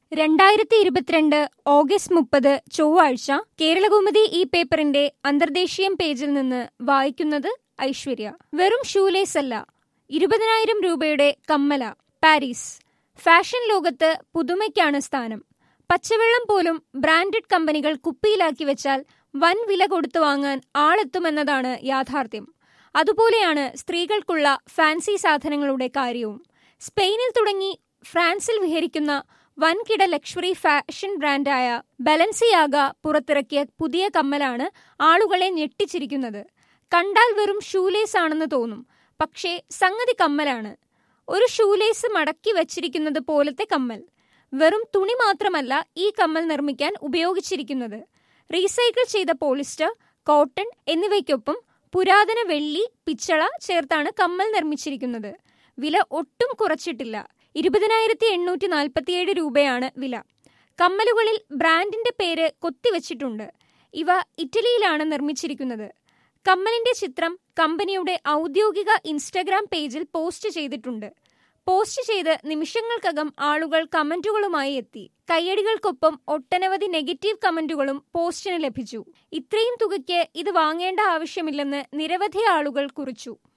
രണ്ടായിരത്തി ഇരുപത്തിരണ്ട് ഓഗസ്റ്റ് മുപ്പത് ചൊവ്വാഴ്ച കേരളകൗമുദി ഈ പേപ്പറിന്റെ അന്തർദേശീയം പേജിൽ നിന്ന് വായിക്കുന്നത് ഐശ്വര്യ വെറും ഷൂലേസ് അല്ല ഇരുപതിനായിരം രൂപയുടെ കമ്മല പാരീസ് ഫാഷൻ ലോകത്ത് പുതുമയ്ക്കാണ് സ്ഥാനം പച്ചവെള്ളം പോലും ബ്രാൻഡഡ് കമ്പനികൾ കുപ്പിയിലാക്കി വെച്ചാൽ വൻ വില കൊടുത്തു വാങ്ങാൻ ആളെത്തുമെന്നതാണ് യാഥാർത്ഥ്യം അതുപോലെയാണ് സ്ത്രീകൾക്കുള്ള ഫാൻസി സാധനങ്ങളുടെ കാര്യവും സ്പെയിനിൽ തുടങ്ങി ഫ്രാൻസിൽ വിഹരിക്കുന്ന വൻകിട ലക്ഷറി ഫാഷൻ ബ്രാൻഡായ ബലൻസിയാഗ പുറത്തിറക്കിയ പുതിയ കമ്മലാണ് ആളുകളെ ഞെട്ടിച്ചിരിക്കുന്നത് കണ്ടാൽ വെറും ഷൂലേസ് ആണെന്ന് തോന്നും പക്ഷേ സംഗതി കമ്മലാണ് ഒരു ഷൂലേസ് മടക്കി വച്ചിരിക്കുന്നത് പോലത്തെ കമ്മൽ വെറും തുണി മാത്രമല്ല ഈ കമ്മൽ നിർമ്മിക്കാൻ ഉപയോഗിച്ചിരിക്കുന്നത് റീസൈക്കിൾ ചെയ്ത പോളിസ്റ്റർ കോട്ടൺ എന്നിവയ്ക്കൊപ്പം പുരാതന വെള്ളി പിച്ചള ചേർത്താണ് കമ്മൽ നിർമ്മിച്ചിരിക്കുന്നത് വില ഒട്ടും കുറച്ചിട്ടില്ല ഇരുപതിനായിരത്തി എണ്ണൂറ്റി നാൽപ്പത്തിയേഴ് രൂപയാണ് വില കമ്മലുകളിൽ ബ്രാൻഡിന്റെ പേര് കൊത്തിവച്ചിട്ടുണ്ട് ഇവ ഇറ്റലിയിലാണ് നിർമ്മിച്ചിരിക്കുന്നത് കമ്മലിന്റെ ചിത്രം കമ്പനിയുടെ ഔദ്യോഗിക ഇൻസ്റ്റഗ്രാം പേജിൽ പോസ്റ്റ് ചെയ്തിട്ടുണ്ട് പോസ്റ്റ് ചെയ്ത് നിമിഷങ്ങൾക്കകം ആളുകൾ കമന്റുകളുമായി എത്തി കയ്യടികൾക്കൊപ്പം ഒട്ടനവധി നെഗറ്റീവ് കമന്റുകളും പോസ്റ്റിന് ലഭിച്ചു ഇത്രയും തുകയ്ക്ക് ഇത് വാങ്ങേണ്ട ആവശ്യമില്ലെന്ന് നിരവധി ആളുകൾ കുറിച്ചു